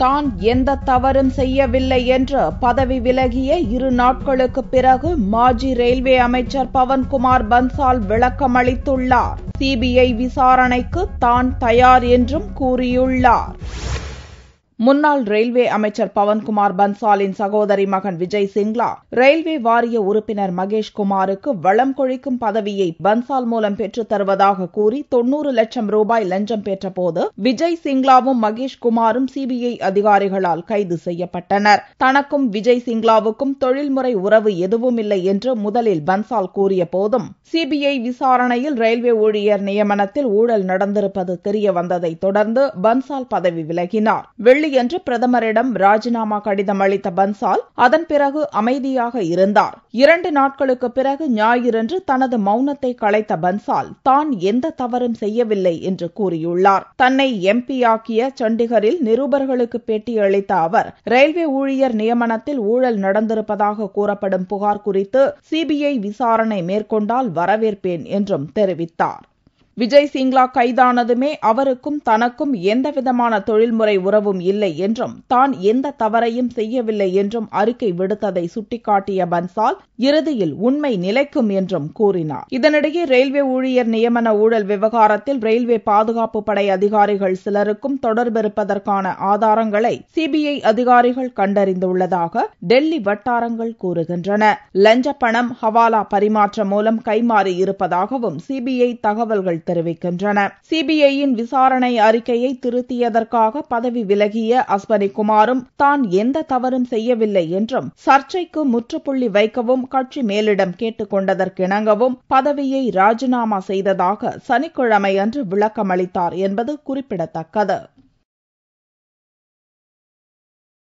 தான் எந்த தவறும் செய்யவில்லை என்று பதவி விலகிய இரு நாட்களுக்கு பிறகு மாஜி ரயில்வே அமைச்சர் பவன்குமார் பன்சால் விளக்கமளித்துள்ளார் சிபிஐ விசாரணைக்கு தான் தயார் என்றும் கூறியுள்ளார் முன்னாள் ரயில்வே அமைச்சர் பவன்குமார் பன்சாலின் சகோதரி மகன் விஜய் சிங்லா ரயில்வே வாரிய உறுப்பினர் மகேஷ் குமாருக்கு வளம் கொழிக்கும் பதவியை பன்சால் மூலம் பெற்றுத் தருவதாக கூறி தொன்னூறு லட்சம் ரூபாய் லஞ்சம் பெற்றபோது விஜய் சிங்லாவும் மகேஷ் குமாரும் சிபிஐ அதிகாரிகளால் கைது செய்யப்பட்டனர் தனக்கும் விஜய் சிங்லாவுக்கும் தொழில்முறை உறவு எதுவுமில்லை என்று முதலில் பன்சால் கூறிய போதும் சிபிஐ விசாரணையில் ரயில்வே ஊழியர் நியமனத்தில் ஊழல் நடந்திருப்பது தெரிய வந்ததை தொடர்ந்து பன்சால் பதவி விலகினார் வெள்ளியன்று பிரதமரிடம் ராஜினாமா கடிதம் அளித்த பன்சால் அதன் பிறகு அமைதியாக இருந்தார் இரண்டு நாட்களுக்கு பிறகு ஞாயிறன்று தனது மௌனத்தை களைத்த பன்சால் தான் எந்த தவறும் செய்யவில்லை என்று கூறியுள்ளார் தன்னை எம்பியாக்கிய சண்டிகரில் நிருபர்களுக்கு பேட்டியளித்த அவர் ரயில்வே ஊழியர் நியமனத்தில் ஊழல் நடந்திருப்பதாக கூறப்படும் புகார் குறித்து சிபிஐ விசாரணை மேற்கொண்டால் வரவேற்பேன் என்றும் தெரிவித்தார் விஜய் சிங்லா கைதானதுமே அவருக்கும் தனக்கும் எந்தவிதமான தொழில்முறை உறவும் இல்லை என்றும் தான் எந்த தவறையும் செய்யவில்லை என்றும் அறிக்கை விடுத்ததை சுட்டிக்காட்டிய பன்சால் இறுதியில் உண்மை நிலைக்கும் என்றும் கூறினார் இதனிடையே ரயில்வே ஊழியர் நியமன ஊழல் விவகாரத்தில் ரயில்வே பாதுகாப்பு படை அதிகாரிகள் சிலருக்கும் தொடர்பிருப்பதற்கான ஆதாரங்களை சிபிஐ அதிகாரிகள் கண்டறிந்துள்ளதாக டெல்லி வட்டாரங்கள் கூறுகின்றன லஞ்ச பணம் ஹவாலா பரிமாற்றம் மூலம் கைமாறி இருப்பதாகவும் சிபிஐ தகவல்கள் தெரிவிக்கின்றன சிபிஐயின் விசாரணை அறிக்கையை திருத்தியதற்காக பதவி விலகிய அஸ்வனி குமாரும் தான் எந்த தவறும் செய்யவில்லை என்றும் சர்ச்சைக்கு முற்றுப்புள்ளி வைக்கவும் கட்சி மேலிடம் கேட்டுக் கொண்டதற்கிணங்கவும் பதவியை ராஜினாமா செய்ததாக சனிக்கிழமை அன்று விளக்கமளித்தார் என்பது குறிப்பிடத்தக்கது